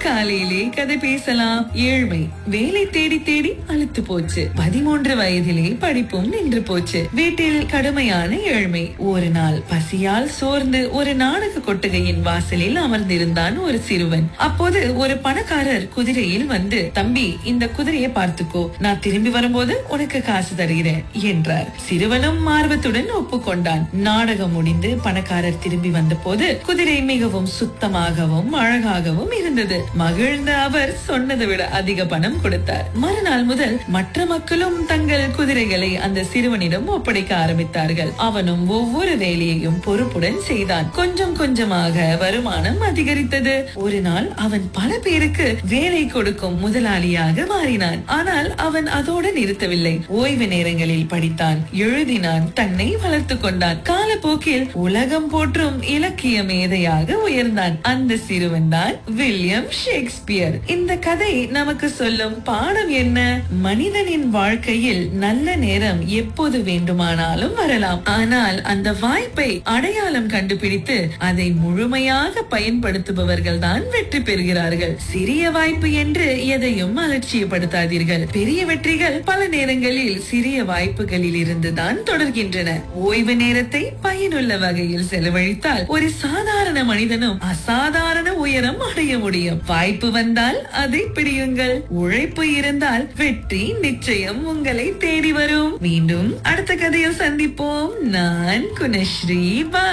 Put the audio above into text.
காலையிலே கதை பேசலாம் ஏழ்மை வேலை தேடி தேடி அழுத்து போச்சு பதிமூன்று வயதிலே படிப்பும் நின்று போச்சு வீட்டில் கடுமையான ஏழ்மை ஒரு நாள் பசியால் சோர்ந்து ஒரு நாடக கொட்டகையின் வாசலில் அமர்ந்திருந்தான் ஒரு சிறுவன் அப்போது ஒரு பணக்காரர் குதிரையில் வந்து தம்பி இந்த குதிரையை பார்த்துக்கோ நான் திரும்பி வரும்போது உனக்கு காசு தருகிறேன் என்றார் சிறுவனும் ஆர்வத்துடன் ஒப்புக்கொண்டான் நாடகம் முடிந்து பணக்காரர் திரும்பி வந்தபோது குதிரை மிகவும் சுத்தமாகவும் அழகாகவும் இருந்தது மகிழ்ந்த அவர் சொன்னதை விட அதிக பணம் கொடுத்தார் மறுநாள் முதல் மற்ற மக்களும் தங்கள் குதிரைகளை அந்த சிறுவனிடம் ஒப்படைக்க ஆரம்பித்தார்கள் அவனும் ஒவ்வொரு வேலையையும் பொறுப்புடன் செய்தான் கொஞ்சம் கொஞ்சமாக வருமானம் அதிகரித்தது ஒரு நாள் அவன் பல பேருக்கு வேலை கொடுக்கும் முதலாளியாக மாறினான் ஆனால் அவன் அதோடு நிறுத்தவில்லை ஓய்வு நேரங்களில் படித்தான் எழுதினான் தன்னை வளர்த்து கொண்டான் காலப்போக்கில் உலகம் போற்றும் இலக்கிய மேதையாக உயர்ந்தான் அந்த சிறுவன் தான் வில்லியம் ஷேக்ஸ்பியர் இந்த கதை நமக்கு சொல்லும் பாடம் என்ன மனிதனின் வாழ்க்கையில் நல்ல நேரம் எப்போது வேண்டுமானாலும் வரலாம் ஆனால் அந்த வாய்ப்பை அடையாளம் கண்டுபிடித்து அதை முழுமையாக பயன்படுத்துபவர்கள் தான் வெற்றி பெறுகிறார்கள் சிறிய வாய்ப்பு என்று எதையும் அலட்சியப்படுத்தாதீர்கள் பெரிய வெற்றிகள் பல நேரங்களில் சிறிய வாய்ப்புகளில் இருந்து தான் தொடர்கின்றன ஓய்வு நேரத்தை பயனுள்ள வகையில் செலவழித்தால் ஒரு சாதாரண மனிதனும் அசாதாரண உயரம் அடைய முடியும் வாய்ப்பு வந்தால் அதை பிடியுங்கள் உழைப்பு இருந்தால் வெற்றி நிச்சயம் உங்களை தேடி வரும் மீண்டும் அடுத்த கதையில் சந்திப்போம் நான் குணஸ்ரீ பா